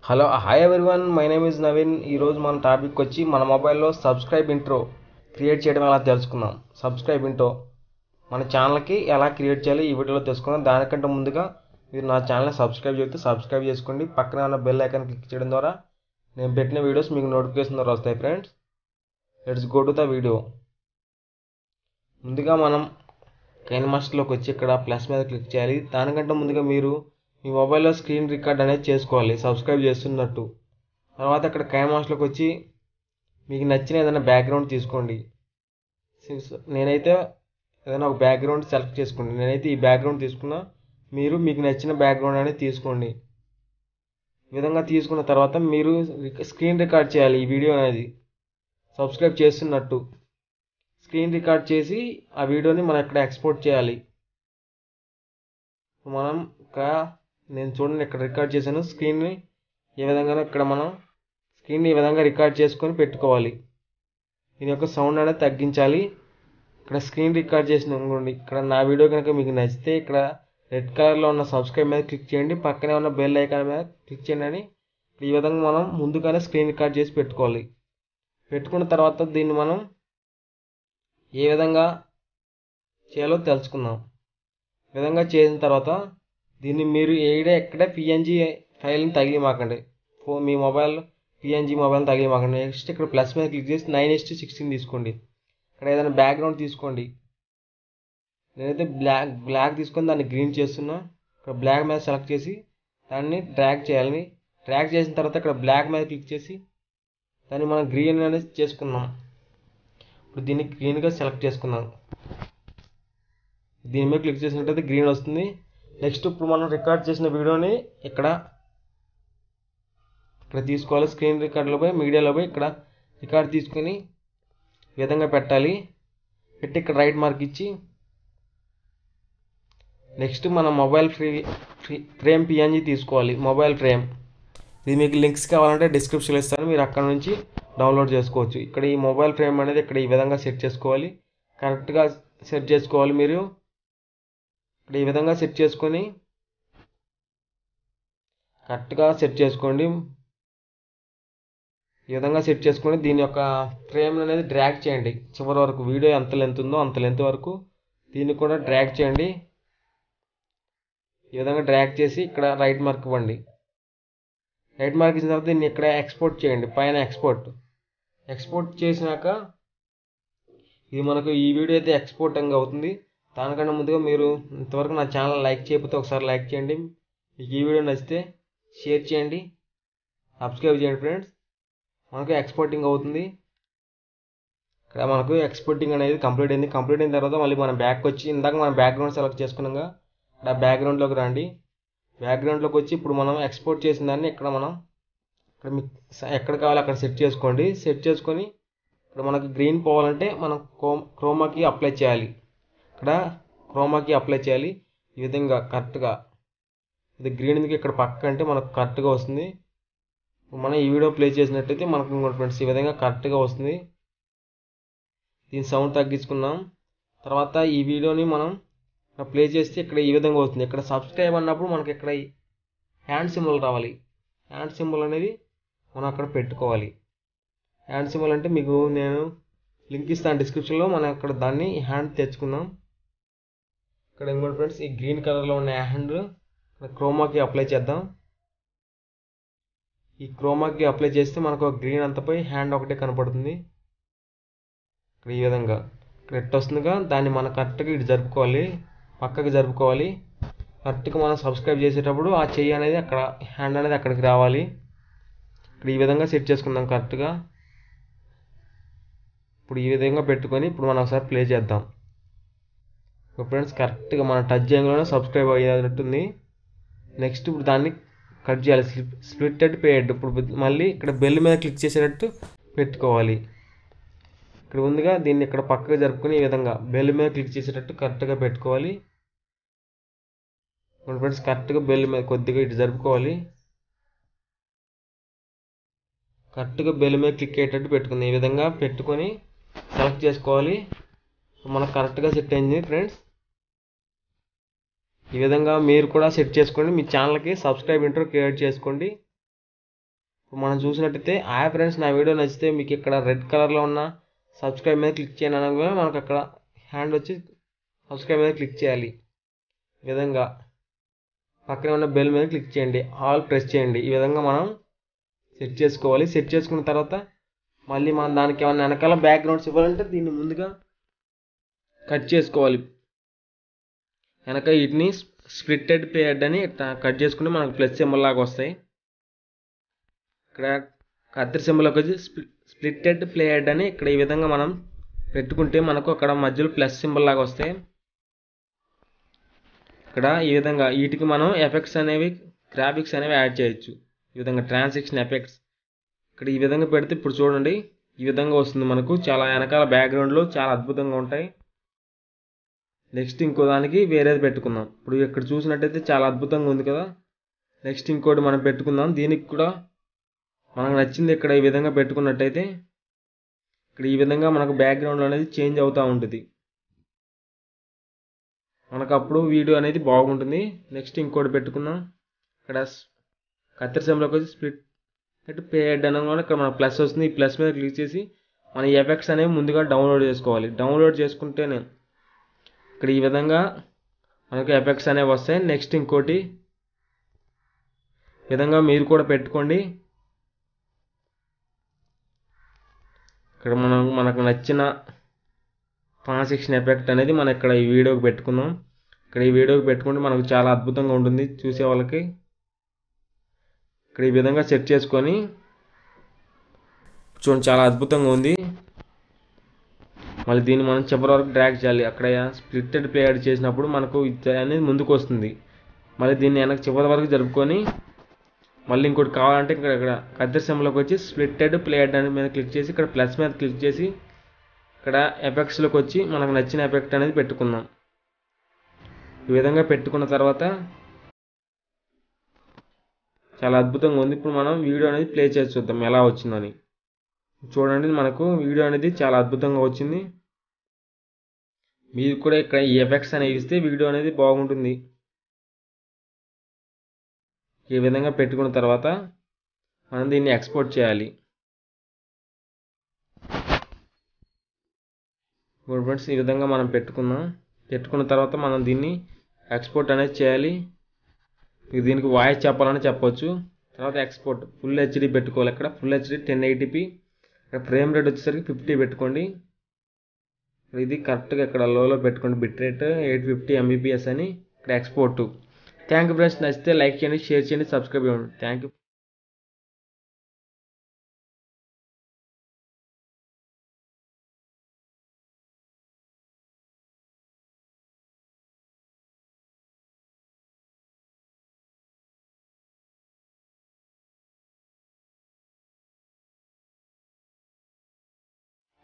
hello hi everyone my name is Naveen ఈరోజు మన topic వచ్చి మన మొబైల్లో సబ్స్క్రైబ్ ఇంట్రో క్రియేట్ చేయడం ఎలా తెలుసుకుందాం సబ్స్క్రైబ్ ఇంట్రో మన ఛానల్కి ఎలా క్రియేట్ చేయాలి ఈ వీడియోలో తెలుసుకుందాం దానికంటే ముందుగా మీరు నా ఛానల్ని సబ్స్క్రైబ్ చేస్తే సబ్స్క్రైబ్ చేసుకోండి పక్కన ఉన్న బెల్ ఐకాన్ క్లిక్ చేయడం ద్వారా నేను పెట్టిన వీడియోస్ మీకు నోటిఫికేషన్ ద్వారా వస్తాయి friends let's go to the video ముందుగా మనం కైన్ మాస్టర్లోకి వచ్చి ఇక్కడ ప్లస్ మీద క్లిక్ చేయాలి దానికంటే ముందుగా మీరు మీ మొబైల్లో స్క్రీన్ రికార్డ్ అనేది చేసుకోవాలి సబ్స్క్రైబ్ చేస్తున్నట్టు తర్వాత ఇక్కడ కైన్ మాస్టర్లోకి వచ్చి మీకు నచ్చిన ఏదైనా బ్యాక్గ్రౌండ్ తీసుకోండి నేనైతే ఏదైనా ఒక బ్యాక్గ్రౌండ్ సెలెక్ట్ చేసుకోండి నేనైతే ఈ బ్యాక్గ్రౌండ్ తీసుకున్నా మీరు మీకు నచ్చిన బ్యాక్గ్రౌండ్ అనేది తీసుకోండి ఈ విధంగా తీసుకున్న తర్వాత మీరు స్క్రీన్ రికార్డ్ చేయాలి ఈ వీడియో అనేది సబ్స్క్రైబ్ చేస్తున్నట్టు స్క్రీన్ రికార్డ్ చేసి ఆ వీడియోని మనం ఇక్కడ ఎక్స్పోర్ట్ చేయాలి మనం ఇంకా నేను చూడండి ఇక్కడ రికార్డ్ చేశాను స్క్రీన్ని ఏ విధంగా ఇక్కడ మనం స్క్రీన్ని ఈ విధంగా రికార్డ్ చేసుకొని పెట్టుకోవాలి దీని యొక్క సౌండ్ అనేది తగ్గించాలి ఇక్కడ స్క్రీన్ రికార్డ్ చేసిన అనుకోండి ఇక్కడ నా వీడియో కనుక మీకు నచ్చితే ఇక్కడ రెడ్ కలర్లో ఉన్న సబ్స్క్రైబ్ మీద క్లిక్ చేయండి పక్కనే ఉన్న బెల్ ఐకాన్ మీద క్లిక్ చేయండి అని ఈ విధంగా మనం ముందుగానే స్క్రీన్ రికార్డ్ చేసి పెట్టుకోవాలి పెట్టుకున్న తర్వాత దీన్ని మనం ఏ విధంగా చేయాలో తెలుసుకుందాం ఈ విధంగా చేసిన తర్వాత దీన్ని మీరు ఏడే ఎక్కడే పిఎన్జీ ఫైల్ని తగిలిమాకండి ఫోన్ మీ మొబైల్ పిఎన్జీ మొబైల్ తగిలిమాకండి నెక్స్ట్ ఇక్కడ ప్లస్ మీద క్లిక్ చేసి నైన్ ఎస్ సిక్స్టీన్ తీసుకోండి ఇక్కడ ఏదైనా బ్యాక్గ్రౌండ్ తీసుకోండి నేనైతే బ్లాక్ బ్లాక్ తీసుకొని దాన్ని గ్రీన్ చేస్తున్నా ఇక్కడ బ్లాక్ మీద సెలెక్ట్ చేసి దాన్ని డ్రాగ్ చేయాలి డ్రాగ్ చేసిన తర్వాత ఇక్కడ బ్లాక్ మీద క్లిక్ చేసి దాన్ని మనం గ్రీన్ అనేది చేసుకున్నాం ఇప్పుడు దీన్ని గ్రీన్గా సెలెక్ట్ చేసుకున్నాం దీని మీద క్లిక్ చేసినట్టయితే గ్రీన్ వస్తుంది నెక్స్ట్ ఇప్పుడు మనం రికార్డ్ చేసిన వీడియోని ఇక్కడ ఇక్కడ తీసుకోవాలి స్క్రీన్ రికార్డులో పోయి మీడియాలో పోయి ఇక్కడ రికార్డ్ తీసుకొని ఈ విధంగా పెట్టాలి పెట్టి ఇక్కడ రైట్ మార్క్ ఇచ్చి నెక్స్ట్ మన mobile free free frame PNG తీసుకోవాలి మొబైల్ ఫ్రేమ్ ఇది మీకు లింక్స్ కావాలంటే డిస్క్రిప్షన్లో ఇస్తాను మీరు అక్కడ నుంచి డౌన్లోడ్ చేసుకోవచ్చు ఇక్కడ ఈ మొబైల్ ఫ్రేమ్ అనేది ఇక్కడ ఈ విధంగా సెట్ చేసుకోవాలి కరెక్ట్గా సెట్ చేసుకోవాలి మీరు ఇక్కడ ఈ విధంగా సెట్ చేసుకొని కరెక్ట్గా సెట్ చేసుకోండి ఈ విధంగా సెట్ చేసుకొని దీని యొక్క ఫ్రేమ్ అనేది డ్రాగ్ చేయండి చివరి వరకు వీడియో ఎంత లెంత్ ఉందో అంత లెంత్ వరకు దీన్ని కూడా డ్రాగ్ చేయండి ఈ విధంగా డ్రాగ్ చేసి ఇక్కడ రైట్ మార్క్ ఇవ్వండి రైట్ మార్క్ ఇచ్చిన తర్వాత దీన్ని ఇక్కడ ఎక్స్పోర్ట్ చేయండి పైన ఎక్స్పోర్ట్ ఎక్స్పోర్ట్ చేసినాక ఇది మనకు ఈ వీడియో అయితే ఎక్స్పోర్టింగ్ అవుతుంది దానికన్నా ముందుగా మీరు ఇంతవరకు నా ఛానల్ లైక్ చేయకపోతే ఒకసారి లైక్ చేయండి మీకు ఈ వీడియో నచ్చితే షేర్ చేయండి సబ్స్క్రైబ్ చేయండి ఫ్రెండ్స్ మనకు ఎక్స్పోర్టింగ్ అవుతుంది ఇక్కడ మనకు ఎక్స్పోర్టింగ్ అనేది కంప్లీట్ అయింది కంప్లీట్ అయిన తర్వాత మళ్ళీ మనం బ్యాక్ వచ్చి ఇందాక మనం బ్యాక్గ్రౌండ్ సెలెక్ట్ చేసుకున్నాగా ఇక్కడ బ్యాక్గ్రౌండ్లోకి రండి బ్యాక్గ్రౌండ్లోకి వచ్చి ఇప్పుడు మనం ఎక్స్పోర్ట్ చేసిన దాన్ని ఇక్కడ మనం ఇక్కడ మీకు ఎక్కడ కావాలో అక్కడ సెట్ చేసుకోండి సెట్ చేసుకొని ఇక్కడ మనకు గ్రీన్ పోవాలంటే మనం క్రోమాకి అప్లై చేయాలి ఇక్కడ క్రోమాకి అప్లై చేయాలి ఈ విధంగా కరెక్ట్గా ఇది గ్రీన్ ఎందుకు ఇక్కడ పక్క అంటే మనకు కరెక్ట్గా వస్తుంది మనం ఈ వీడియో ప్లే చేసినట్టయితే మనకు ఇంకోటి ఫ్రెండ్స్ ఈ విధంగా కరెక్ట్గా వస్తుంది దీని సౌండ్ తగ్గించుకుందాం తర్వాత ఈ వీడియోని మనం ప్లే చేస్తే ఇక్కడ ఈ విధంగా వస్తుంది ఇక్కడ సబ్స్క్రైబ్ అన్నప్పుడు మనకి ఇక్కడ హ్యాండ్ సింబల్ రావాలి హ్యాండ్ సింబల్ అనేది మనం అక్కడ పెట్టుకోవాలి హ్యాండ్ సింబల్ అంటే మీకు నేను లింక్ ఇస్తాను డిస్క్రిప్షన్లో మనం అక్కడ దాన్ని హ్యాండ్ తెచ్చుకుందాం ఇక్కడ ఇంకోటి ఫ్రెండ్స్ ఈ గ్రీన్ కలర్లో ఉన్న హ్యాండ్ క్రోమాకి అప్లై చేద్దాం ఈ క్రోమాకి అప్లై చేస్తే మనకు గ్రీన్ అంతపై హ్యాండ్ ఒకటే కనపడుతుంది ఇక్కడ ఈ విధంగా ఇక్కడ ఎట్ వస్తుందిగా దాన్ని మనం కరెక్ట్గా ఇటు జరుపుకోవాలి పక్కకి జరుపుకోవాలి కరెక్ట్గా మనం సబ్స్క్రైబ్ చేసేటప్పుడు ఆ చెయ్యి అనేది అక్కడ హ్యాండ్ అనేది అక్కడికి రావాలి ఇక్కడ ఈ విధంగా సెట్ చేసుకుందాం కరెక్ట్గా ఇప్పుడు ఈ విధంగా పెట్టుకొని ఇప్పుడు మనం ఒకసారి ప్లే చేద్దాం ఫ్రెండ్స్ కరెక్ట్గా మన టచ్ చేయగానే సబ్స్క్రైబ్ అయ్యేటట్టుంది నెక్స్ట్ ఇప్పుడు దాన్ని కట్ చేయాలి స్లిప్ స్ప్లిట్టెడ్ పేడ్ ఇప్పుడు మళ్ళీ ఇక్కడ బెల్ మీద క్లిక్ చేసేటట్టు పెట్టుకోవాలి ఇక్కడ ఉందిగా దీన్ని ఇక్కడ పక్కగా జరుపుకొని ఈ విధంగా బెల్ మీద క్లిక్ చేసేటట్టు కరెక్ట్గా పెట్టుకోవాలి ఫ్రెండ్స్ కరెక్ట్గా బెల్ మీద కొద్దిగా ఇటు జరుపుకోవాలి కరెక్ట్గా బెల్ మీద క్లిక్ అయ్యేటట్టు పెట్టుకుంది ఈ విధంగా పెట్టుకొని సెలెక్ట్ చేసుకోవాలి మనకు కరెక్ట్గా సెట్ అయింది ఫ్రెండ్స్ ఈ విధంగా మీరు కూడా సెట్ చేసుకోండి మీ ఛానల్కి సబ్స్క్రైబ్ ఇంట్రో క్రియేట్ చేసుకోండి ఇప్పుడు మనం చూసినట్టయితే ఆ ఫ్రెండ్స్ నా వీడియో నచ్చితే మీకు ఇక్కడ రెడ్ కలర్లో ఉన్న సబ్స్క్రైబ్ మీద క్లిక్ చేయండి అనగా మనకు అక్కడ హ్యాండ్ వచ్చి సబ్స్క్రైబ్ మీద క్లిక్ చేయాలి ఈ విధంగా పక్కనే ఉన్న బెల్ మీద క్లిక్ చేయండి ఆల్ ప్రెస్ చేయండి ఈ విధంగా మనం సెట్ చేసుకోవాలి సెట్ చేసుకున్న తర్వాత మళ్ళీ మనం దానికి ఏమైనా వెనకాల బ్యాక్గ్రౌండ్స్ ఇవ్వాలంటే దీన్ని ముందుగా కట్ చేసుకోవాలి వెనక వీటిని స్ప్లిట్టెడ్ పేడ్ అని ఇట్లా కట్ చేసుకుంటే మనకు ప్లస్ సింబల్ లాగా వస్తాయి ఇక్కడ కత్తిరి సింబల్కి వచ్చి స్ప్లిట్టెడ్ ప్లేయర్డ్ అని ఇక్కడ ఈ విధంగా మనం పెట్టుకుంటే మనకు అక్కడ మధ్యలో ప్లస్ సింబల్ లాగా వస్తాయి ఇక్కడ ఈ విధంగా వీటికి మనం ఎఫెక్ట్స్ అనేవి గ్రాఫిక్స్ అనేవి యాడ్ చేయొచ్చు ఈ విధంగా ట్రాన్సాక్షన్ ఎఫెక్ట్స్ ఇక్కడ ఈ విధంగా పెడితే ఇప్పుడు చూడండి ఈ విధంగా వస్తుంది మనకు చాలా వెనకాల బ్యాక్గ్రౌండ్లో చాలా అద్భుతంగా ఉంటాయి నెక్స్ట్ ఇంకో దానికి వేరేది పెట్టుకుందాం ఇప్పుడు ఇక్కడ చూసినట్టయితే చాలా అద్భుతంగా ఉంది కదా నెక్స్ట్ ఇంకోటి మనం పెట్టుకుందాం దీనికి కూడా మనకు నచ్చింది ఇక్కడ ఈ విధంగా పెట్టుకున్నట్టయితే ఇక్కడ ఈ విధంగా మనకు బ్యాక్గ్రౌండ్ అనేది చేంజ్ అవుతూ ఉంటుంది మనకు అప్పుడు వీడియో అనేది బాగుంటుంది నెక్స్ట్ ఇంకోటి పెట్టుకుందాం ఇక్కడ కత్తెర సెంలోకి వచ్చి స్ప్లిట్ పేడ్ అనగానే ఇక్కడ మన ప్లస్ వస్తుంది ఈ ప్లస్ మీద క్లిక్ చేసి మన ఎఫెక్ట్స్ అనేవి ముందుగా డౌన్లోడ్ చేసుకోవాలి డౌన్లోడ్ చేసుకుంటేనే ఇక్కడ ఈ విధంగా మనకు ఎఫెక్ట్స్ అనేవి వస్తాయి నెక్స్ట్ ఇంకోటి విధంగా మీరు కూడా పెట్టుకోండి ఇక్కడ మనం మనకు నచ్చిన ట్రాన్సాక్షన్ ఎఫెక్ట్ అనేది మనం ఇక్కడ ఈ వీడియోకి పెట్టుకుందాం ఇక్కడ ఈ వీడియోకి పెట్టుకుంటే మనకు చాలా అద్భుతంగా ఉంటుంది చూసే వాళ్ళకి ఇక్కడ ఈ విధంగా సెట్ చేసుకొని చూడండి చాలా అద్భుతంగా ఉంది మళ్ళీ దీన్ని మనం చివరి వరకు డ్రాగ్ చేయాలి అక్కడ స్ప్లిట్టెడ్ ప్లే యాడ్ చేసినప్పుడు మనకు ఇది అనేది ముందుకు వస్తుంది మళ్ళీ దీన్ని వెనక చివరి వరకు జరుపుకొని మళ్ళీ ఇంకోటి కావాలంటే ఇక్కడ ఇక్కడ కద్దెర సెమ్లోకి వచ్చి స్ప్లిట్టెడ్ ప్లే యాడ్ అనే మీద క్లిక్ చేసి ఇక్కడ ప్లస్ మీద క్లిక్ చేసి ఇక్కడ ఎఫెక్ట్స్లోకి వచ్చి మనకు నచ్చిన ఎఫెక్ట్ అనేది పెట్టుకుందాం ఈ విధంగా పెట్టుకున్న తర్వాత చాలా అద్భుతంగా ఉంది ఇప్పుడు మనం వీడియో అనేది ప్లే చేసి చూద్దాం ఎలా వచ్చిందని చూడండి మనకు వీడియో అనేది చాలా అద్భుతంగా వచ్చింది మీరు కూడా ఇక్కడ ఈ ఎఫెక్ట్స్ అనేవి ఇస్తే వీడియో అనేది బాగుంటుంది ఈ విధంగా పెట్టుకున్న తర్వాత మనం దీన్ని ఎక్స్పోర్ట్ చేయాలి ఇప్పుడు ఫ్రెండ్స్ ఈ విధంగా మనం పెట్టుకుందాం పెట్టుకున్న తర్వాత మనం దీన్ని ఎక్స్పోర్ట్ అనేది చేయాలి దీనికి వాయిస్ చెప్పాలని చెప్పొచ్చు తర్వాత ఎక్స్పోర్ట్ ఫుల్ హెచ్డి పెట్టుకోవాలి ఇక్కడ ఫుల్ హెచ్డి టెన్ ఎయిటీపీ ఇక్కడ ఫ్రేమ్ రేట్ వచ్చేసరికి ఫిఫ్టీ పెట్టుకోండి ఇది కరెక్ట్గా ఇక్కడ లోలో పెట్టుకోండి bit rate eight fifty Mbps అని ఇక్కడ ఎక్స్పోర్ట్ థ్యాంక్ యూ ఫ్రెండ్స్ నచ్చితే లైక్ చేయండి షేర్ చేయండి సబ్స్క్రైబ్ చేయండి థ్యాంక్ యూ